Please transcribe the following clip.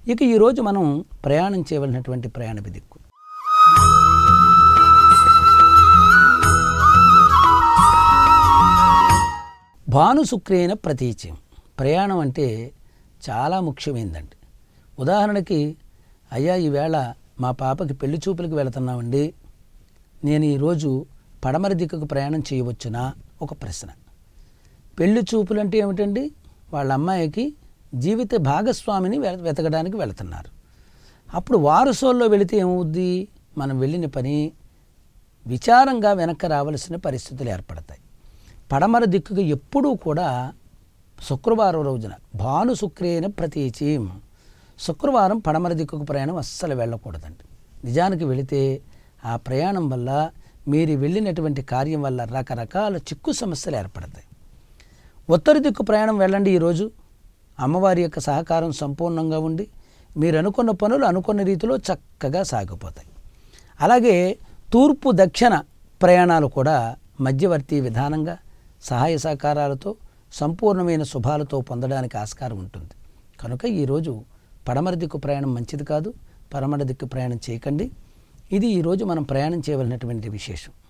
ఇక ఈరోజు మనం ప్రయాణం చేయవలసినటువంటి ప్రయాణ దిక్కు భానుశుక్రేణ ప్రతీచ్యం ప్రయాణం అంటే చాలా ముఖ్యమైందండి ఉదాహరణకి అయ్యా ఈవేళ మా పాపకి పెళ్లి చూపులకు వెళుతున్నామండి నేను ఈరోజు పడమర దిక్కుకు ప్రయాణం చేయవచ్చునా ఒక ప్రశ్న పెళ్లి చూపులు అంటే ఏమిటండి వాళ్ళ అమ్మాయికి జీవిత భాగస్వామిని వె- వెతకడానికి వెళుతున్నారు అప్పుడు వారసోల్లో వెళితే ఏమవుద్ది మనం వెళ్ళిన పని విచారంగా వెనక్కి రావలసిన పరిస్థితులు ఏర్పడతాయి పడమర దిక్కుకు ఎప్పుడూ కూడా శుక్రవారం రోజున భాను శుక్రేన ప్రతీచీం శుక్రవారం పడమర దిక్కుకు ప్రయాణం అస్సలు వెళ్ళకూడదండి నిజానికి వెళితే ఆ ప్రయాణం వల్ల మీరు వెళ్ళినటువంటి కార్యం వల్ల రకరకాల చిక్కు సమస్యలు ఏర్పడతాయి ఉత్తర దిక్కు ప్రయాణం వెళ్ళండి ఈరోజు అమ్మవారి యొక్క సహకారం సంపూర్ణంగా ఉండి మీరు అనుకున్న పనులు అనుకున్న రీతిలో చక్కగా సాగిపోతాయి అలాగే తూర్పు దక్షిణ ప్రయాణాలు కూడా మధ్యవర్తి విధానంగా సహాయ సహకారాలతో సంపూర్ణమైన శుభాలతో పొందడానికి ఆస్కారం ఉంటుంది కనుక ఈరోజు పడమర దిక్కు ప్రయాణం మంచిది కాదు పడమర దిక్కు ప్రయాణం చేయకండి ఇది ఈరోజు మనం ప్రయాణం చేయవలసినటువంటి విశేషం